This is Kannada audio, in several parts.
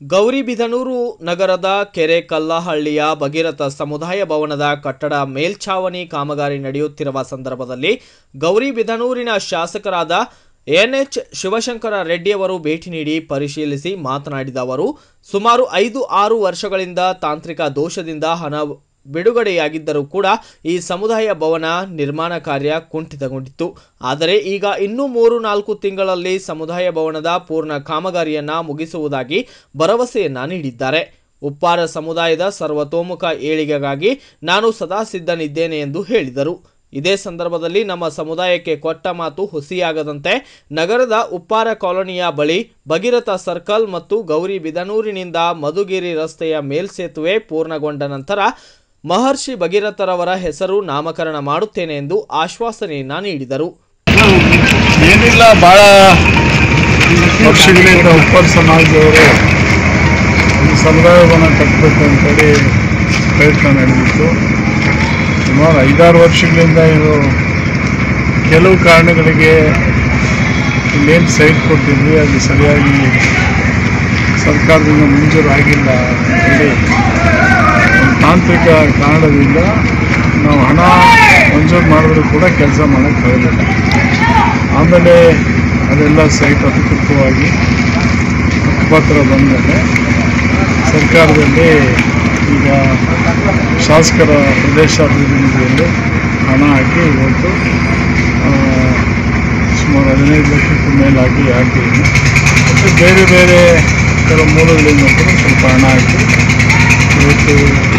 ಗೌರಿಬಿದನೂರು ನಗರದ ಕೆರೆ ಕಲ್ಲಹಳ್ಳಿಯ ಭಗೀರಥ ಸಮುದಾಯ ಭವನದ ಕಟ್ಟಡ ಮೇಲ್ಛಾವಣಿ ಕಾಮಗಾರಿ ನಡೆಯುತ್ತಿರುವ ಸಂದರ್ಭದಲ್ಲಿ ಗೌರಿಬಿದನೂರಿನ ಶಾಸಕರಾದ ಎನ್ಎಚ್ ಶಿವಶಂಕರ ರೆಡ್ಡಿಯವರು ಭೇಟಿ ನೀಡಿ ಪರಿಶೀಲಿಸಿ ಮಾತನಾಡಿದ ಅವರು ಸುಮಾರು ಐದು ಆರು ವರ್ಷಗಳಿಂದ ತಾಂತ್ರಿಕ ದೋಷದಿಂದ ಹಣ ಬಿಡುಗಡೆಯಾಗಿದ್ದರೂ ಕೂಡ ಈ ಸಮುದಾಯ ಭವನ ನಿರ್ಮಾಣ ಕಾರ್ಯ ಕುಂಠಿತಗೊಂಡಿತ್ತು ಆದರೆ ಈಗ ಇನ್ನೂ ಮೂರು ನಾಲ್ಕು ತಿಂಗಳಲ್ಲಿ ಸಮುದಾಯ ಭವನದ ಪೂರ್ಣ ಕಾಮಗಾರಿಯನ್ನ ಮುಗಿಸುವುದಾಗಿ ಭರವಸೆಯನ್ನ ನೀಡಿದ್ದಾರೆ ಉಪ್ಪಾರ ಸಮುದಾಯದ ಸರ್ವತೋಮುಖ ಏಳಿಗೆಗಾಗಿ ನಾನು ಸದಾ ಸಿದ್ಧನಿದ್ದೇನೆ ಎಂದು ಹೇಳಿದರು ಇದೇ ಸಂದರ್ಭದಲ್ಲಿ ನಮ್ಮ ಸಮುದಾಯಕ್ಕೆ ಕೊಟ್ಟ ಮಾತು ಹುಸಿಯಾಗದಂತೆ ನಗರದ ಉಪ್ಪಾರ ಕಾಲೋನಿಯ ಬಳಿ ಭಗೀರಥ ಸರ್ಕಲ್ ಮತ್ತು ಗೌರಿ ಬಿದನೂರಿನಿಂದ ಮಧುಗಿರಿ ರಸ್ತೆಯ ಮೇಲ್ಸೇತುವೆ ಪೂರ್ಣಗೊಂಡ ನಂತರ ಮಹರ್ಷಿ ಭಗೀರಥರವರ ಹೆಸರು ನಾಮಕರಣ ಮಾಡುತ್ತೇನೆ ಎಂದು ಆಶ್ವಾಸನೆಯನ್ನ ನೀಡಿದರು ಏನಿಲ್ಲ ಭಾಳ ವರ್ಷಗಳಿಂದ ಉಪ್ಪರ್ ಸಮಾಜದವರು ಒಂದು ಸಮುದಾಯವನ್ನು ಕಟ್ಟಬೇಕು ಅಂತೇಳಿ ಪ್ರಯತ್ನ ನಡೆದಿತ್ತು ಸುಮಾರು ಐದಾರು ವರ್ಷಗಳಿಂದ ಇದು ಕೆಲವು ಕಾರಣಗಳಿಗೆ ಇಲ್ಲೇನು ಸೈಟ್ ಕೊಟ್ಟಿದ್ವಿ ಅದು ಸರಿಯಾಗಿ ಸರ್ಕಾರದಿಂದ ಮಂಜೂರಾಗಿಲ್ಲ ಅಂತೇಳಿ ಒಂದು ತಾಂತ್ರಿಕ ಕಾರಣದಿಂದ ನಾವು ಹಣ ಮಂಜೂರು ಮಾಡಿದ್ರು ಕೂಡ ಕೆಲಸ ಮಾಡೋಕ್ಕೆ ಆಗಲಿಲ್ಲ ಆಮೇಲೆ ಅದೆಲ್ಲ ಸೈಟ್ ಅಧಿಕೃತವಾಗಿ ಹಕ್ಕುಪತ್ರ ಬಂದಮೇಲೆ ಸರ್ಕಾರದಲ್ಲಿ ಈಗ ಶಾಸಕರ ಪ್ರದೇಶಾಭಿವೃದ್ಧಿ ನಿಧಿಯಲ್ಲಿ ಹಣ ಹಾಕಿ ಇವತ್ತು ಆ, ಸುಮಾರು ಹದಿನೈದು ಲಕ್ಷಕ್ಕೂ ಮೇಲಾಗಿ ಹಾಕಿದ್ದೀನಿ ಮತ್ತು ಬೇರೆ ಬೇರೆ ಕೆಲವು ಮೂಲಗಳಿಂದ ಕೂಡ ಸ್ವಲ್ಪ ಹಣ ಹಾಕಿ ಇವತ್ತು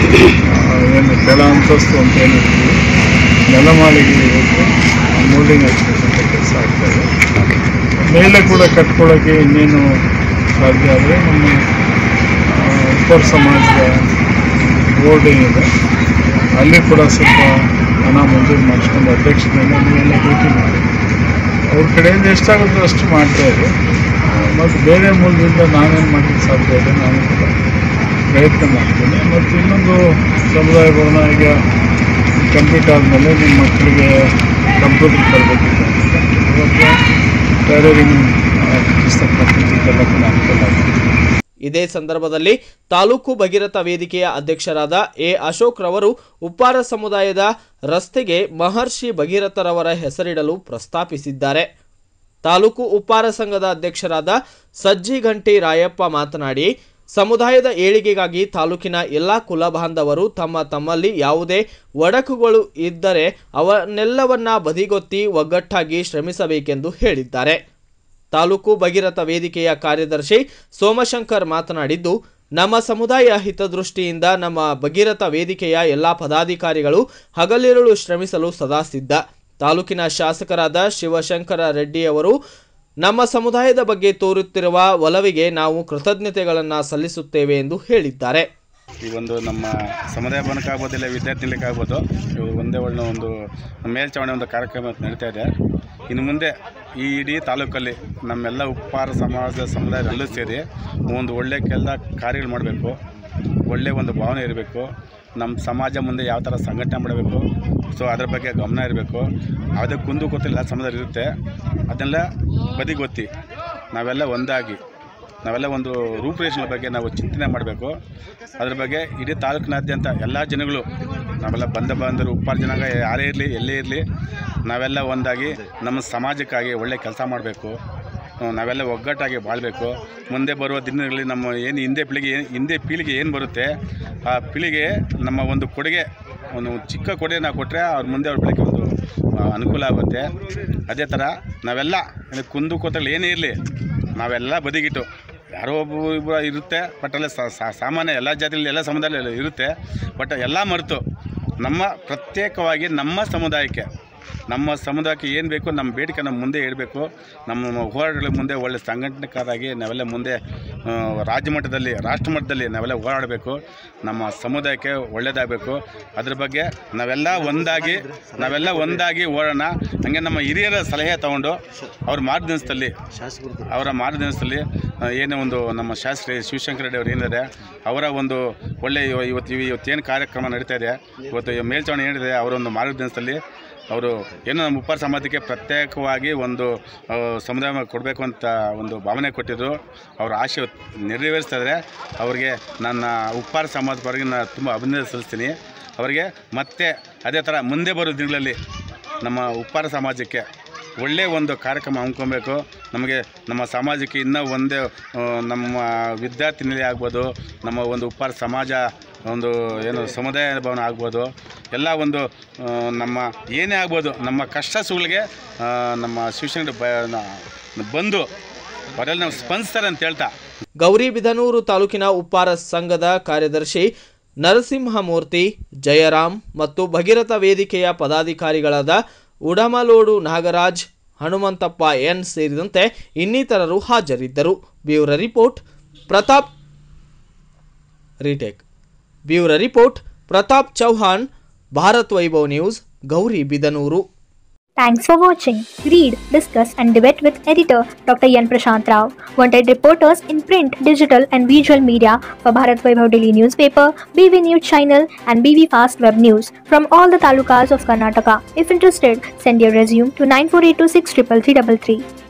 ಆ, ಏನು ಕೆಳ ಅಂತಸ್ತು ಅಂತ ಏನು ಹೇಳ್ತೀವಿ ನೆಲಮಾಳಿಗೆ ಇವತ್ತು ಮೋಲ್ಡಿಂಗ್ ಹಾಕ್ಬೇಕಂತ ಕೆಲಸ ಆಗ್ತಾಯಿದೆ ಮೇಲೆ ಕೂಡ ಕಟ್ಕೊಳ್ಳೋಕ್ಕೆ ಇನ್ನೇನು ಸಾಧ್ಯ ಆದರೆ ನಮ್ಮ ಆ, ಉಪ್ಪರ್ ಸಮಾಜದ ಬೋರ್ಡ್ ಏನಿದೆ ಅಲ್ಲಿ ಕೂಡ ಸ್ವಲ್ಪ ಹಣ ಮಂಜೂರು ಮಾಡಿಸ್ಕೊಂಡು ಅಧ್ಯಕ್ಷತೆಯಿಂದ ನೀವೆಲ್ಲ ಭೇಟಿ ಮಾಡಿ ಅವ್ರ ಕಡೆಯಿಂದ ಎಷ್ಟಾಗುತ್ತೋ ಅಷ್ಟು ಮಾಡ್ತಾ ಇದೆ ಮತ್ತು ಬೇರೆ ಮೂಲದಿಂದ ನಾವೇನು ಮಾಡಲಿಕ್ಕೆ ಸಾಧ್ಯ ಇದೆ ನಾನು ಕೂಡ ಪ್ರಯತ್ನ ಮಾಡ್ತೀನಿ ಮತ್ತು ಇನ್ನೊಂದು ಸಮುದಾಯ ಭವನ ಈಗ ಕಂಪ್ಲೀಟ್ ಆದಮೇಲೆ ನಿಮ್ಮ ಮಕ್ಕಳಿಗೆ ಕಂಪ್ಯೂಟರ್ ತರಬೇಕಿದೆ ಇವತ್ತು ಟೈಲರಿಂಗ್ ಪುಸ್ತಕ ಪತ್ರಿಕೆಲ್ಲ ಕೂಡ ಅನುಕೂಲ ಆಗಿದೆ ಇದೇ ಸಂದರ್ಭದಲ್ಲಿ ತಾಲೂಕು ಭಗೀರಥ ವೇದಿಕೆಯ ಅಧ್ಯಕ್ಷರಾದ ಎ ಅಶೋಕ್ ರವರು ಉಪ್ಪಾರ ಸಮುದಾಯದ ರಸ್ತೆಗೆ ಮಹರ್ಷಿ ಭಗೀರಥರವರ ಹೆಸರಿಡಲು ಪ್ರಸ್ತಾಪಿಸಿದ್ದಾರೆ ತಾಲೂಕು ಉಪ್ಪಾರ ಸಂಘದ ಅಧ್ಯಕ್ಷರಾದ ಸಜ್ಜಿಘಂಟಿ ರಾಯಪ್ಪ ಮಾತನಾಡಿ ಸಮುದಾಯದ ಏಳಿಗೆಗಾಗಿ ತಾಲೂಕಿನ ಎಲ್ಲ ಕುಲ ಬಾಂಧವರು ತಮ್ಮ ತಮ್ಮಲ್ಲಿ ಯಾವುದೇ ಒಡಕುಗಳು ಇದ್ದರೆ ಅವನ್ನೆಲ್ಲವನ್ನ ಬದಿಗೊತ್ತಿ ಒಗ್ಗಟ್ಟಾಗಿ ಶ್ರಮಿಸಬೇಕೆಂದು ಹೇಳಿದ್ದಾರೆ ತಾಲೂಕು ಭಗೀರಥ ವೇದಿಕೆಯ ಕಾರ್ಯದರ್ಶಿ ಸೋಮಶಂಕರ್ ಮಾತನಾಡಿದ್ದು ನಮ್ಮ ಸಮುದಾಯ ಹಿತದೃಷ್ಟಿಯಿಂದ ನಮ್ಮ ಭಗೀರಥ ವೇದಿಕೆಯ ಎಲ್ಲ ಪದಾಧಿಕಾರಿಗಳು ಹಗಲಿರುಳು ಶ್ರಮಿಸಲು ಸದಾ ಸಿದ್ಧ ತಾಲೂಕಿನ ಶಾಸಕರಾದ ಶಿವಶಂಕರ ರೆಡ್ಡಿಯವರು ನಮ್ಮ ಸಮುದಾಯದ ಬಗ್ಗೆ ತೋರುತ್ತಿರುವ ಒಲವಿಗೆ ನಾವು ಕೃತಜ್ಞತೆಗಳನ್ನು ಸಲ್ಲಿಸುತ್ತೇವೆ ಎಂದು ಹೇಳಿದ್ದಾರೆ ಈ ಒಂದು ನಮ್ಮ ಸಮುದಾಯ ಭವನಕ್ಕಾಗ್ಬೋದು ಇಲ್ಲ ವಿದ್ಯಾರ್ಥಿಗಳಿಗಾಗ್ಬೋದು ಇವು ಒಂದೇ ಒಳ್ಳೆ ಒಂದು ಮೇಲ್ಚಾವಣಿ ಒಂದು ಕಾರ್ಯಕ್ರಮ ನಡೀತಾ ಇದೆ ಇನ್ನು ಮುಂದೆ ಈ ಇಡೀ ತಾಲೂಕಲ್ಲಿ ನಮ್ಮೆಲ್ಲ ಉಪ್ಪಾರ ಸಮಾಜ ಸಮುದಾಯದಲ್ಲೂ ಸೇರಿ ಒಂದು ಒಳ್ಳೆಯ ಕೆಲ ಕಾರ್ಯಗಳು ಮಾಡಬೇಕು ಒಳ್ಳೆಯ ಒಂದು ಭಾವನೆ ಇರಬೇಕು ನಮ್ಮ ಸಮಾಜ ಮುಂದೆ ಯಾವ ಥರ ಸಂಘಟನೆ ಮಾಡಬೇಕು ಸೊ ಅದ್ರ ಬಗ್ಗೆ ಗಮನ ಇರಬೇಕು ಯಾವುದೇ ಕುಂದು ಗೊತ್ತಿಲ್ಲ ಸಮುದಾಯ ಇರುತ್ತೆ ಅದನ್ನೆಲ್ಲ ಬದಿಗೊತ್ತಿ ನಾವೆಲ್ಲ ಒಂದಾಗಿ ನಾವೆಲ್ಲ ಒಂದು ರೂಪುರೇಷೆಗಳ ಬಗ್ಗೆ ನಾವು ಚಿಂತನೆ ಮಾಡಬೇಕು ಅದ್ರ ಬಗ್ಗೆ ಇಡೀ ತಾಲೂಕಿನಾದ್ಯಂತ ಎಲ್ಲ ಜನಗಳು ನಾವೆಲ್ಲ ಬಂದ ಬಾಂಧವರು ಉಪ್ಪಾರ ಜನಾಂಗ ಯಾರೇ ಇರಲಿ ಎಲ್ಲೇ ಇರಲಿ ನಾವೆಲ್ಲ ಒಂದಾಗಿ ನಮ್ಮ ಸಮಾಜಕ್ಕಾಗಿ ಒಳ್ಳೆ ಕೆಲಸ ಮಾಡಬೇಕು ನಾವೆಲ್ಲ ಒಗ್ಗಟ್ಟಾಗಿ ಬಾಳಬೇಕು ಮುಂದೆ ಬರುವ ದಿನಗಳಲ್ಲಿ ನಮ್ಮ ಏನು ಹಿಂದೆ ಪೀಳಿಗೆ ಏನು ಹಿಂದೆ ಪೀಳಿಗೆ ಏನು ಬರುತ್ತೆ ಆ ಪೀಳಿಗೆ ನಮ್ಮ ಒಂದು ಕೊಡುಗೆ ಒಂದು ಚಿಕ್ಕ ಕೊಡುಗೆ ನಾವು ಕೊಟ್ಟರೆ ಅವ್ರ ಮುಂದೆ ಅವ್ರ ಬೆಳಗ್ಗೆ ಒಂದು ಆ, ಅನುಕೂಲ ಆಗುತ್ತೆ ಅದೇ ಥರ ನಾವೆಲ್ಲ ಇದು ಕುಂದು ಕೊತ್ತಗಳು ಏನೇ ಇರಲಿ ನಾವೆಲ್ಲ ಬದಿಗಿಟ್ಟು ಯಾರೋ ಒಬ್ಬ ಇಬ್ಬರು ಇರುತ್ತೆ ಬಟ್ ಅಲ್ಲ ಸಾಮಾನ್ಯ ಎಲ್ಲ ಜಾತಿಯಲ್ಲಿ ಎಲ್ಲ ಸಮುದಾಯದಲ್ಲಿ ಇರುತ್ತೆ ಬಟ್ ಎಲ್ಲ ಮರೆತು ನಮ್ಮ ಪ್ರತ್ಯೇಕವಾಗಿ ನಮ್ಮ ಸಮುದಾಯಕ್ಕೆ ನಮ್ಮ ಸಮುದಾಯಕ್ಕೆ ಏನು ಬೇಕು ನಮ್ಮ ಬೇಡಿಕೆ ನಮ್ಮ ಮುಂದೆ ಇಡಬೇಕು ನಮ್ಮ ಹೋರಾಟಗಳ ಮುಂದೆ ಒಳ್ಳೆ ಸಂಘಟನೆಕಾರಾಗಿ ನಾವೆಲ್ಲ ಮುಂದೆ ಆ, ರಾಜ್ಯ ಮಟ್ಟದಲ್ಲಿ ರಾಷ್ಟ್ರ ಮಟ್ಟದಲ್ಲಿ ನಾವೆಲ್ಲ ಹೋರಾಡಬೇಕು ನಮ್ಮ ಸಮುದಾಯಕ್ಕೆ ಒಳ್ಳೆಯದಾಗಬೇಕು ಅದ್ರ ಬಗ್ಗೆ ನಾವೆಲ್ಲ ಒಂದಾಗಿ ನಾವೆಲ್ಲ ಒಂದಾಗಿ ಓಡೋಣ ಹಂಗೆ ನಮ್ಮ ಹಿರಿಯರ ಸಲಹೆ ತಗೊಂಡು ಅವ್ರ ಮಾರ್ಗದರ್ಶನದಲ್ಲಿ ಅವರ ಮಾರ್ಗದರ್ಶನದಲ್ಲಿ ಆ, ಏನೋ ಒಂದು ನಮ್ಮ ಶಾಸ್ತ್ರಿ ಶಿವಶಂಕರ ರೆಡ್ಡಿ ಅವರು ಏನಿದೆ ಅವರ ಒಂದು ಒಳ್ಳೆ ಇವ- ಇವತ್ತು ಇವ- ಇವತ್ತೇನು ಕಾರ್ಯಕ್ರಮ ನಡೀತಾ ಇದೆ ಇವತ್ತು ಈ ಮೇಲ್ಚಾವಣಿ ಏನಿದೆ ಅವರ ಒಂದು ಮಾರ್ಗದರ್ಶನದಲ್ಲಿ ಅವರು ಏನು ನಮ್ಮ ಉಪ್ಪಾರ ಸಮಾಜಕ್ಕೆ ಪ್ರತ್ಯೇಕವಾಗಿ ಒಂದು ಆ, ಸಮುದಾಯ ಕೊಡಬೇಕು ಅಂತ ಒಂದು ಭಾವನೆ ಕೊಟ್ಟಿದ್ರು ಅವ್ರ ಆಶೆ ನೆರವೇರಿಸ್ತಾ ಇದ್ದಾರೆ ಅವ್ರಿಗೆ ನನ್ನ ಉಪ್ಪಾರ ಸಮಾಜ ಪರವಾಗಿ ನಾನು ತುಂಬ ಅಭಿನಂದನೆ ಸಲ್ಲಿಸ್ತೀನಿ ಅವರಿಗೆ ಮತ್ತೆ ಅದೇ ಥರ ಮುಂದೆ ಬರೋ ದಿನಗಳಲ್ಲಿ ನಮ್ಮ ಉಪ್ಪಾರ ಸಮಾಜಕ್ಕೆ ಒಳ್ಳೆಯ ಒಂದು ಕಾರ್ಯಕ್ರಮ ಹಮ್ಮಿಕೊಬೇಕು ನಮಗೆ ನಮ್ಮ ಸಮಾಜಕ್ಕೆ ಇನ್ನೂ ಒಂದೇ ಆ, ನಮ್ಮ ವಿದ್ಯಾರ್ಥಿ ನಿಲಯ ಆಗ್ಬೋದು ನಮ್ಮ ಒಂದು ಉಪ್ಪಾರ ಸಮಾಜ ಒಂದು ಏನು ಸಮುದಾಯ ಭವನ ಆಗ್ಬೋದು ಎಲ್ಲ ಒಂದು ಆ, ನಮ್ಮ ಏನೇ ಆಗ್ಬೋದು ನಮ್ಮ ಕಷ್ಟ ಸುಗಳಿಗೆ ಆ, ನಮ್ಮ ಶಿವಶಂಕರ ಬ ನ- ಬಂದು ಅವರೆಲ್ಲ ನಾವು ಸ್ಪಂದಿಸ್ತಾರೆ ಅಂತ ಹೇಳ್ತಾ ಗೌರಿಬಿದನೂರು ತಾಲೂಕಿನ ಉಪ್ಪಾರ ಸಂಘದ ಕಾರ್ಯದರ್ಶಿ ನರಸಿಂಹಮೂರ್ತಿ ಜಯರಾಮ್ ಮತ್ತು ಭಗೀರಥ ವೇದಿಕೆಯ ಪದಾಧಿಕಾರಿಗಳಾದ ಉಡಮಲೋಡು ನಾಗರಾಜ್ ಹನುಮಂತಪ್ಪ ಎನ್ ಸೇರಿದಂತೆ ಇನ್ನಿತರರು ಹಾಜರಿದ್ದರು bureau report Pratap retake bureau report Pratap Chauhan Bharat Vaibhav news Gauribidanur Thanks for watching. Read, discuss, and debate with editor Dr. Yan Prashant Rao. Wanted reporters in print, digital, and visual media for Bharat Vaibhav Daily newspaper, BV News channel, and BV Fast Web News from all the talukas of Karnataka. If interested, send your resume to 9482633333.